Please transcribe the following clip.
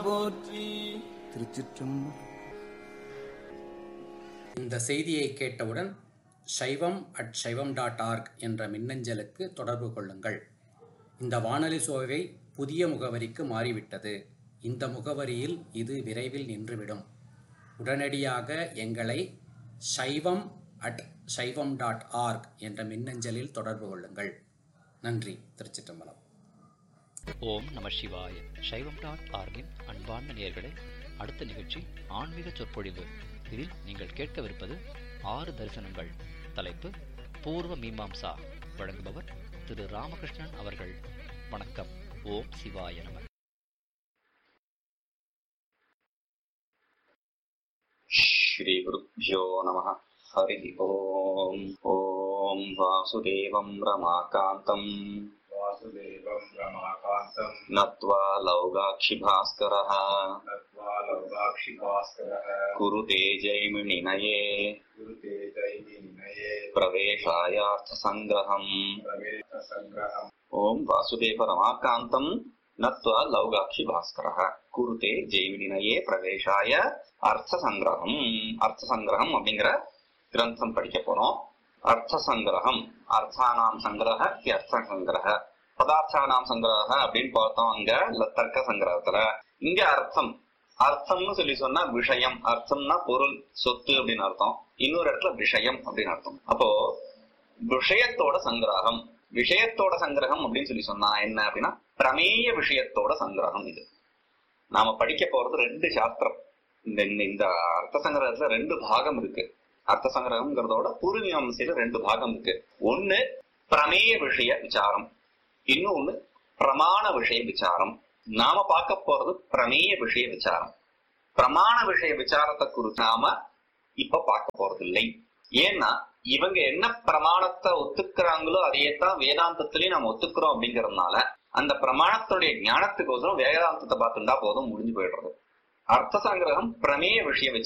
போற்றி திருச்சிற்றம்பலம் இந்த செய்தியை கேட்டவுடன் சைவம் அட் சைவம் டாட் ஆர்க் என்ற மின்னஞ்சலுக்கு தொடர்பு கொள்ளுங்கள் இந்த வானொலி சோவை புதிய முகவரிக்கு மாறிவிட்டது இந்த முகவரியில் இது விரைவில் நின்றுவிடும் உடனடியாக எங்களை சைவம் அட் சைவம் டாட் ஆர்க் என்ற மின்னஞ்சலில் தொடர்பு கொள்ளுங்கள் நன்றி திருச்சிற்றம்பலம் ஓம் நம சிவாய சைவம் டாட் ஆர்கின் அன்பார்ந்த நேயர்களே அடுத்த நிகழ்ச்சி ஆன்மீக சொற்பொழிவு இதில் நீங்கள் கேட்கவிருப்பது ஆறு தரிசனங்கள் தலைப்பு பூர்வ மீமாம்சா வழங்குபவர் திரு ராமகிருஷ்ணன் அவர்கள் வணக்கம் ஓம் சிவாய நம श्रीगुरुभ्यो नमः हरिः ओम् ॐ वासुदेवम् रमाकान्तम् वासुदेवं रमाकान्तं नत्वा लौगाक्षिभास्करः नत्वा लौगाक्षिभास्करः कुरुते जैमिनिनये गुरुते दैनिनये प्रवेशायार्थसङ्ग्रहम् प्रवेशसङ्ग्रहम् ॐ वासुदेव रमाकान्तम् नत्वा लौगाक्षिभास्करः कुरुते ஜெய்வினினையே பிரவேசாய அர்த்த சங்கிரகம் அர்த்த சங்கிரகம் அப்படிங்கிற கிரந்தம் படிக்க போறோம் அர்த்த சங்கிரகம் அர்த்தானாம் சங்கிரக அர்த்த சங்கிரக பதார்த்தானாம் சங்கிரக அப்படின்னு பார்த்தோம் அங்க ல- தர்க்க சங்கிரகத்துல இங்க அர்த்தம் அர்த்தம்னு சொல்லி சொன்னா விஷயம் அர்த்தம்னா பொருள் சொத்து அப்படின்னு அர்த்தம் இன்னொரு இடத்துல விஷயம் அப்படின்னு அர்த்தம் அப்போ விஷயத்தோட சங்கிரகம் விஷயத்தோட சங்கிரகம் அப்படின்னு சொல்லி சொன்னா என்ன அப்படின்னா பிரமேய விஷயத்தோட சங்கிரகம் இது நாம படிக்க போறது ரெண்டு சாஸ்திரம் இந்த இந்த- இந்த அர்த்த சங்கிரகத்துல ரெண்டு பாகம் இருக்கு அர்த்த சங்கிரகம்ங்கிறதோட பூர்வீமாம்சையில ரெண்டு பாகம் இருக்கு ஒண்ணு பிரமேய விஷய விசாரம் இன்னொன்னு பிரமாண விஷய விசாரம் நாம பார்க்க போறது பிரமேய விஷய விசாரம் பிரமாண விஷய விசாரத்தை குறித்து நாம இப்ப பார்க்க போறது இல்லை ஏன்னா இவங்க என்ன பிரமாணத்தை ஒத்துக்கிறாங்களோ அதையத்தான் வேதாந்தத்திலயும் நம்ம ஒத்துக்கிறோம் அப்படிங்கறதுனால அந்த பிரமாணத்துடைய ஞானத்துக்கோசரம் வேதாந்தத்தை பார்த்துட்டா போதும் முடிஞ்சு போயிடுறது அர்த்த சங்கிரகம் பிரமேய விஷய